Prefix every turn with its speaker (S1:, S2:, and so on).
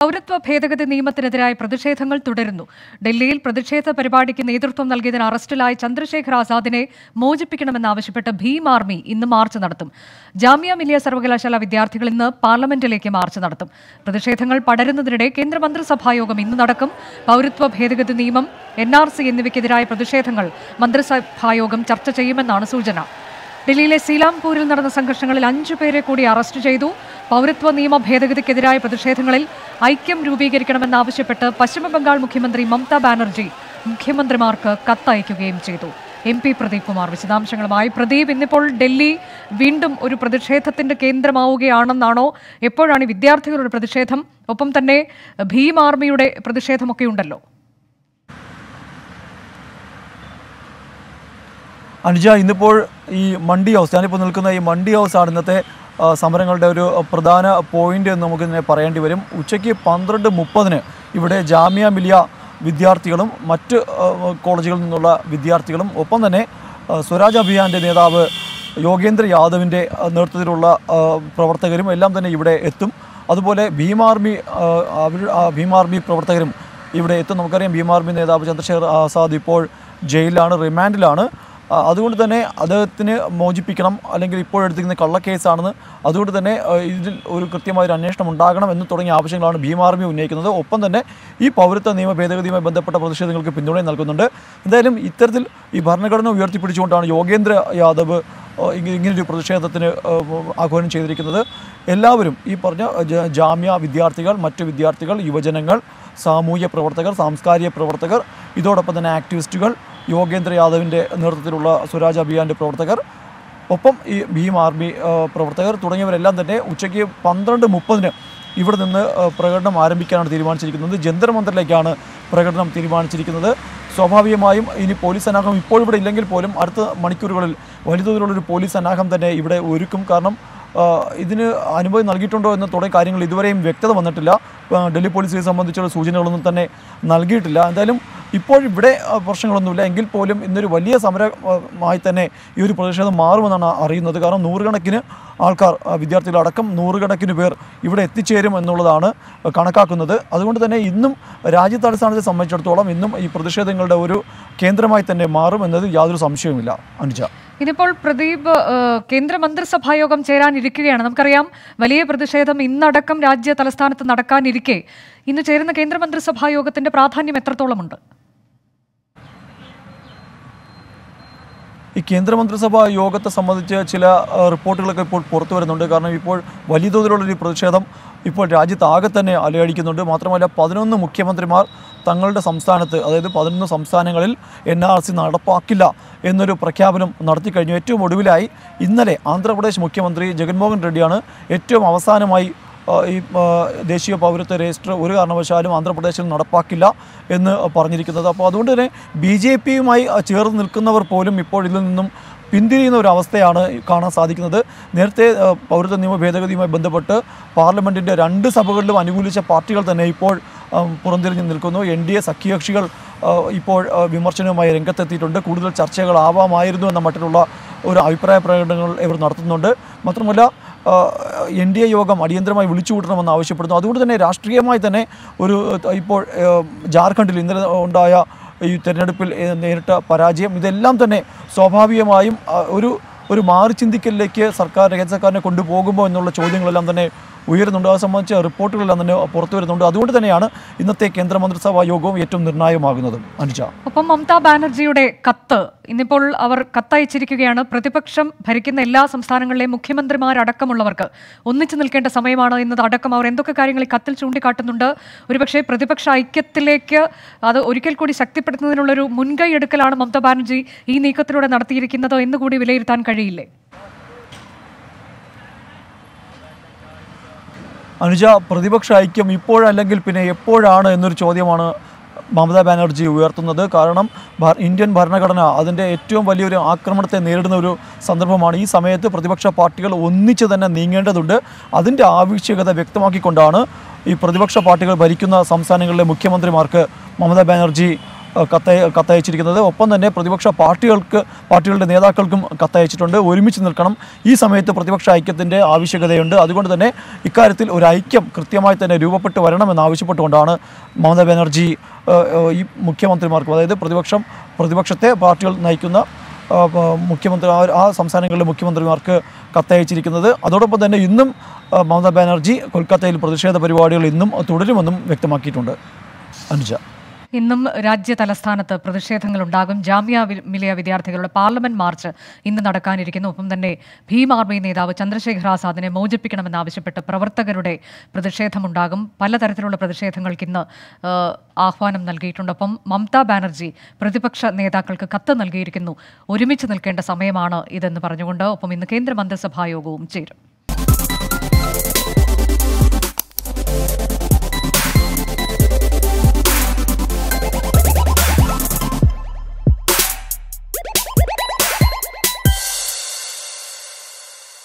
S1: പൗരത്വ ഭേദഗതി നിയമത്തിനെതിരായ പ്രതിഷേധങ്ങൾ തുടരുന്നു ഡൽഹിയിൽ പ്രതിഷേധ പരിപാടിക്ക് നേതൃത്വം നൽകിയതിന് അറസ്റ്റിലായ ചന്ദ്രശേഖർ ആസാദിനെ മോചിപ്പിക്കണമെന്നാവശ്യപ്പെട്ട് ഭീം ആർമി ഇന്ന് മാർച്ച് നടത്തും ജാമ്യ മിലിയ സർവകലാശാല വിദ്യാർത്ഥികൾ ഇന്ന് പാർലമെന്റിലേക്ക് മാർച്ച് നടത്തും പ്രതിഷേധങ്ങൾ പടരുന്നതിനിടെ കേന്ദ്രമന്ത്രിസഭായോഗം ഇന്ന് നടക്കും പൗരത്വ ഭേദഗതി നിയമം എൻ ആർ സി എന്നിവയ്ക്കെതിരായ പ്രതിഷേധങ്ങൾ മന്ത്രിസഭായോഗം ചർച്ച ചെയ്യുമെന്നാണ് സൂചന ഡൽഹിയിലെ സീലാംപൂരിൽ നടന്ന സംഘർഷങ്ങളിൽ അഞ്ചു പേരെ കൂടി അറസ്റ്റ് ചെയ്തു പൗരത്വ നിയമ ഭേദഗതിക്കെതിരായ പ്രതിഷേധങ്ങളിൽ ഐക്യം രൂപീകരിക്കണമെന്നാവശ്യപ്പെട്ട് പശ്ചിമബംഗാൾ മുഖ്യമന്ത്രി മമതാ ബാനർജി മുഖ്യമന്ത്രിമാർക്ക് കത്തയക്കുകയും ചെയ്തു എം പി പ്രദീപ് കുമാർ വിശദാംശങ്ങളുമായി പ്രദീപ് ഇന്നിപ്പോൾ ഡൽഹി വീണ്ടും ഒരു പ്രതിഷേധത്തിന്റെ കേന്ദ്രമാവുകയാണെന്നാണോ എപ്പോഴാണ് ഈ വിദ്യാർത്ഥികളുടെ പ്രതിഷേധം ഒപ്പം തന്നെ ഭീം ആർമിയുടെ പ്രതിഷേധമൊക്കെ ഉണ്ടല്ലോ
S2: അനുജ ഇന്നിപ്പോൾ ഈ മണ്ടി ഹൗസ് ഞാനിപ്പോൾ നിൽക്കുന്ന ഈ മണ്ടി ഹൗസാണ് ഇന്നത്തെ ആ, സമരങ്ങളുടെ ഒരു പ്രധാന പോയിന്റ് എന്ന് നമുക്ക് ഇതിനെ പറയേണ്ടി വരും ഉച്ചയ്ക്ക് പന്ത്രണ്ട് മുപ്പതിന് ഇവിടെ ജാമ്യ മിലിയ വിദ്യാർത്ഥികളും മറ്റ് ആ, കോളേജുകളിൽ നിന്നുള്ള വിദ്യാർത്ഥികളും ഒപ്പം തന്നെ ആ, സ്വരാജ് അഭിയാൻ്റെ നേതാവ് യോഗേന്ദ്ര യാദവിൻ്റെ ആ, നേതൃത്വത്തിലുള്ള ആ, പ്രവർത്തകരും എല്ലാം തന്നെ ഇവിടെ എത്തും അതുപോലെ ഭീമാർമി ആ, അവർ ആ, ഭീമാർമി പ്രവർത്തകരും ഇവിടെ എത്തും നമുക്കറിയാം ഭീമാർമി നേതാവ് ചന്ദ്രശേഖർ ആസാദ് ഇപ്പോൾ ജയിലിലാണ് റിമാൻഡിലാണ് ആ, അതുകൊണ്ട് തന്നെ അദ്ദേഹത്തിന് മോചിപ്പിക്കണം അല്ലെങ്കിൽ ഇപ്പോൾ എടുത്തിരിക്കുന്ന കള്ളക്കേസാണെന്ന് അതുകൊണ്ട് തന്നെ ആ, ഇതിൽ ഒരു കൃത്യമായ ഒരു അന്വേഷണം ഉണ്ടാകണം എന്ന് തുടങ്ങിയ ആവശ്യങ്ങളാണ് ഭീമാർമി ഉന്നയിക്കുന്നത് ഒപ്പം തന്നെ ഈ പൗരത്വ നിയമ ഭേദഗതിയുമായി ബന്ധപ്പെട്ട പ്രതിഷേധങ്ങൾക്ക് പിന്തുണ നൽകുന്നുണ്ട് എന്തായാലും ഇത്തരത്തിൽ ഈ ഭരണഘടന ഉയർത്തിപ്പിടിച്ചുകൊണ്ടാണ് യോഗേന്ദ്ര യാദവ് ആ, ഇങ്ങ- ഇങ്ങനൊരു പ്രതിഷേധത്തിന് ആ, ആഹ്വാനം ചെയ്തിരിക്കുന്നത് എല്ലാവരും ഈ പറഞ്ഞ ജ- ജാമ്യ വിദ്യാർത്ഥികൾ മറ്റു വിദ്യാർത്ഥികൾ യുവജനങ്ങൾ സാമൂഹ്യ പ്രവർത്തകർ സാംസ്കാരിക പ്രവർത്തകർ ഇതോടൊപ്പം തന്നെ ആക്ടിവിസ്റ്റുകൾ യോഗേന്ദ്ര യാദവിൻ്റെ നേതൃത്വത്തിലുള്ള സ്വരാജ് അഭിയാൻ്റെ പ്രവർത്തകർ ഒപ്പം ഈ ഭീം ആർമി ആ, പ്രവർത്തകർ തുടങ്ങിയവരെല്ലാം തന്നെ ഉച്ചയ്ക്ക് പന്ത്രണ്ട് മുപ്പതിന് ഇവിടെ നിന്ന് ആ, പ്രകടനം ആരംഭിക്കാനാണ് തീരുമാനിച്ചിരിക്കുന്നത് ജന്തർ മന്ദിറിലേക്കാണ് പ്രകടനം തീരുമാനിച്ചിരിക്കുന്നത് സ്വാഭാവികമായും ഇനി പോലീസ് സന്നാഹം ഇപ്പോൾ ഇവിടെ ഇല്ലെങ്കിൽ പോലും അടുത്ത മണിക്കൂറുകളിൽ വലിയ തോതിലുള്ളൊരു പോലീസ് സന്നാഹം തന്നെ ഇവിടെ ഒരുക്കും കാരണം ആ, ഇതിന് അനുമതി നൽകിയിട്ടുണ്ടോ എന്ന തുടങ്ങിയ കാര്യങ്ങൾ ഇതുവരെയും വ്യക്തത വന്നിട്ടില്ല ആ, ഡൽഹി പോലീസിനെ സംബന്ധിച്ചുള്ള സൂചനകളൊന്നും തന്നെ നൽകിയിട്ടില്ല എന്തായാലും ഇപ്പോൾ ഇവിടെ ആ, പ്രശ്നങ്ങളൊന്നുമില്ല എങ്കിൽ പോലും ഇന്നൊരു വലിയ സമരമായി തന്നെ ഈ ഒരു പ്രതിഷേധം മാറുമെന്നാണ് അറിയുന്നത് കാരണം നൂറുകണക്കിന് ആൾക്കാർ ആ, വിദ്യാർത്ഥികളടക്കം നൂറുകണക്കിന് പേർ ഇവിടെ എത്തിച്ചേരും എന്നുള്ളതാണ് കണക്കാക്കുന്നത് അതുകൊണ്ട് തന്നെ ഇന്നും രാജ്യത്തടിസ്ഥാനത്തെ സംബന്ധിച്ചിടത്തോളം ഇന്നും ഈ പ്രതിഷേധങ്ങളുടെ ഒരു കേന്ദ്രമായി തന്നെ മാറും എന്നത് യാതൊരു സംശയവുമില്ല അനുജ
S1: ഇതിപ്പോൾ പ്രദീപ് ഏഹ്, കേന്ദ്ര മന്ത്രിസഭായോഗം ചേരാനിരിക്കുകയാണ് നമുക്കറിയാം വലിയ പ്രതിഷേധം ഇന്നടക്കം രാജ്യ തലസ്ഥാനത്ത് നടക്കാനിരിക്കെ ഇന്ന് ചേരുന്ന കേന്ദ്ര മന്ത്രിസഭാ യോഗത്തിന്റെ പ്രാധാന്യം എത്രത്തോളമുണ്ട്
S2: ഈ കേന്ദ്രമന്ത്രിസഭാ യോഗത്തെ സംബന്ധിച്ച് ചില ആ, റിപ്പോർട്ടുകളൊക്കെ ഇപ്പോൾ പുറത്തു വരുന്നുണ്ട് കാരണം ഇപ്പോൾ വലിയ തോതിലുള്ളൊരു പ്രതിഷേധം ഇപ്പോൾ രാജ്യത്താകെ തന്നെ അലയടിക്കുന്നുണ്ട് മാത്രമല്ല പതിനൊന്ന് മുഖ്യമന്ത്രിമാർ തങ്ങളുടെ സംസ്ഥാനത്ത് അതായത് പതിനൊന്ന് സംസ്ഥാനങ്ങളിൽ എൻ ആർ സി നടപ്പാക്കില്ല എന്നൊരു പ്രഖ്യാപനം നടത്തി കഴിഞ്ഞു ഏറ്റവും ഒടുവിലായി ഇന്നലെ ആന്ധ്രാപ്രദേശ് മുഖ്യമന്ത്രി ജഗൻമോഹൻ റെഡ്ഡിയാണ് ഏറ്റവും അവസാനമായി ആ, ഈ ആ, ദേശീയ പൗരത്വ രജിസ്റ്റർ ഒരു കാരണവശാലും ആന്ധ്രാപ്രദേശിൽ നടപ്പാക്കില്ല എന്ന് പറഞ്ഞിരിക്കുന്നത് അപ്പോൾ അതുകൊണ്ട് തന്നെ ബി ജെ പിയുമായി ചേർന്ന് നിൽക്കുന്നവർ പോലും ഇപ്പോൾ ഇതിൽ നിന്നും പിന്തിരിയുന്ന ഒരു അവസ്ഥയാണ് കാണാൻ സാധിക്കുന്നത് നേരത്തെ ആ, പൗരത്വ നിയമ ഭേദഗതിയുമായി ബന്ധപ്പെട്ട് പാർലമെൻറ്റിൻ്റെ രണ്ട് സഭകളിലും അനുകൂലിച്ച പാർട്ടികൾ തന്നെ ഇപ്പോൾ ആ, പുറംതിരിഞ്ഞ് നിൽക്കുന്നു എൻ ഡി എ സഖ്യകക്ഷികൾ ആ, ഇപ്പോൾ ആ, വിമർശനവുമായി രംഗത്തെത്തിയിട്ടുണ്ട് കൂടുതൽ ചർച്ചകളാവാമായിരുന്നു എന്ന മട്ടിലുള്ള ഒരു അഭിപ്രായ പ്രകടനങ്ങൾ ഇവർ നടത്തുന്നുണ്ട് മാത്രമല്ല എൻ ഡി എ യോഗം അടിയന്തരമായി വിളിച്ചുകൂട്ടണമെന്ന് ആവശ്യപ്പെടുന്നു അതുകൊണ്ട് തന്നെ രാഷ്ട്രീയമായി തന്നെ ഒരു ഏഹ്, ഇപ്പോൾ ഏഹ്, ജാർഖണ്ഡിൽ ഇന്നലെ ഉണ്ടായ ഈ തെരഞ്ഞെടുപ്പിൽ ഏഹ്, നേരിട്ട പരാജയം ഇതെല്ലാം തന്നെ സ്വാഭാവികമായും ആ, ഒരു ഒരു മാറി ചിന്തിക്കലിലേക്ക് സർക്കാർ കേന്ദ്ര സർക്കാരിനെ കൊണ്ടുപോകുമ്പോൾ എന്നുള്ള ചോദ്യങ്ങളെല്ലാം തന്നെ ഉയരുന്നുണ്ട് അത് സംബന്ധിച്ച റിപ്പോർട്ടുകളെല്ലാം തന്നെ പുറത്തു വരുന്നുണ്ട് അതുകൊണ്ട് തന്നെയാണ് ഇന്നത്തെ കേന്ദ്രമന്ത്രിസഭാ യോഗവും ഏറ്റവും നിർണായകമാകുന്നതും അനുജ
S1: ഒപ്പം മമതാ ബാനർജിയുടെ കത്ത് ഇന്നിപ്പോൾ അവർ കത്തയച്ചിരിക്കുകയാണ് പ്രതിപക്ഷം ഭരിക്കുന്ന എല്ലാ സംസ്ഥാനങ്ങളിലെയും മുഖ്യമന്ത്രിമാരടക്കമുള്ളവർക്ക് ഒന്നിച്ചു നിൽക്കേണ്ട സമയമാണ് എന്നതടക്കം അവർ എന്തൊക്കെ കാര്യങ്ങൾ ഈ കത്തിൽ ചൂണ്ടിക്കാട്ടുന്നുണ്ട് ഒരുപക്ഷെ പ്രതിപക്ഷ ഐക്യത്തിലേക്ക് അത് ഒരിക്കൽ കൂടി ശക്തിപ്പെടുത്തുന്നതിനുള്ളൊരു മുൻകൈ എടുക്കലാണ് മമതാ ബാനർജി ഈ നീക്കത്തിലൂടെ നടത്തിയിരിക്കുന്നത് എന്ന് കൂടി വിലയിരുത്താൻ കഴിയില്ലേ
S2: അനുജ പ്രതിപക്ഷ ഐക്യം ഇപ്പോഴല്ലെങ്കിൽ പിന്നെ എപ്പോഴാണ് എന്നൊരു ചോദ്യമാണ് മമതാ ബാനർജി ഉയർത്തുന്നത് കാരണം ഭ- ഇന്ത്യൻ ഭരണഘടന അതിൻ്റെ ഏറ്റവും വലിയൊരു ആക്രമണത്തെ നേരിടുന്ന ഒരു സന്ദർഭമാണ് ഈ സമയത്ത് പ്രതിപക്ഷ പാർട്ടികൾ ഒന്നിച്ച് തന്നെ നീങ്ങേണ്ടതുണ്ട് അതിൻ്റെ ആവശ്യകത വ്യക്തമാക്കിക്കൊണ്ടാണ് ഈ പ്രതിപക്ഷ പാർട്ടികൾ ഭരിക്കുന്ന സംസ്ഥാനങ്ങളിലെ മുഖ്യമന്ത്രിമാർക്ക് മമതാ ബാനർജി ഏഹ്, കത്തയ കത്തയച്ചിരിക്കുന്നത് ഒപ്പം തന്നെ പ്രതിപക്ഷ പാർട്ടികൾക്ക് പാർട്ടികളുടെ നേതാക്കൾക്കും കത്തയച്ചിട്ടുണ്ട് ഒരുമിച്ച് നിൽക്കണം ഈ സമയത്ത് പ്രതിപക്ഷ ഐക്യത്തിൻ്റെ ആവശ്യകതയുണ്ട് അതുകൊണ്ട് തന്നെ ഇക്കാര്യത്തിൽ ഒരു ഐക്യം കൃത്യമായി തന്നെ രൂപപ്പെട്ട് വരണമെന്ന് ആവശ്യപ്പെട്ടുകൊണ്ടാണ് മമതാ ബാനർജി ഏഹ്, ഏഹ്, ഈ മുഖ്യമന്ത്രിമാർക്കും അതായത് പ്രതിപക്ഷം പ്രതിപക്ഷത്തെ പാർട്ടികൾ നയിക്കുന്ന ആ, പ- മുഖ്യമന്ത്രി ആ ആ സംസ്ഥാനങ്ങളിലെ മുഖ്യമന്ത്രിമാർക്ക് കത്തയച്ചിരിക്കുന്നത് അതോടൊപ്പം തന്നെ ഇന്നും ആ, മമതാ ബാനർജി കൊൽക്കത്തയിൽ പ്രതിഷേധ പരിപാടികൾ ഇന്നും തുടരുമെന്നും വ്യക്തമാക്കിയിട്ടുണ്ട് അനുജ
S1: ഇന്നും രാജ്യ തലസ്ഥാനത്ത് പ്രതിഷേധങ്ങളുണ്ടാകും ജാമ്യ വി- മിലിയ വിദ്യാർത്ഥികളുടെ പാർലമെന്റ് മാർച്ച് ഇന്ന് നടക്കാനിരിക്കുന്നു ഒപ്പം തന്നെ ഭീം ആർമി നേതാവ് ചന്ദ്രശേഖർ ആസാദിനെ മോചിപ്പിക്കണമെന്നാവശ്യപ്പെട്ട് പ്രവർത്തകരുടെ പ്രതിഷേധമുണ്ടാകും പലതരത്തിലുള്ള പ്രതിഷേധങ്ങൾക്ക് ഇന്ന് ആ, ആഹ്വാനം നൽകിയിട്ടുണ്ട് ഒപ്പം മമതാ ബാനർജി പ്രതിപക്ഷ നേതാക്കൾക്ക് കത്ത് നൽകിയിരിക്കുന്നു ഒരുമിച്ച് നിൽക്കേണ്ട സമയമാണ് ഇതെന്ന് പറഞ്ഞുകൊണ്ട് ഒപ്പം ഇന്ന് കേന്ദ്ര മന്ത്രിസഭാ യോഗവും ചേരും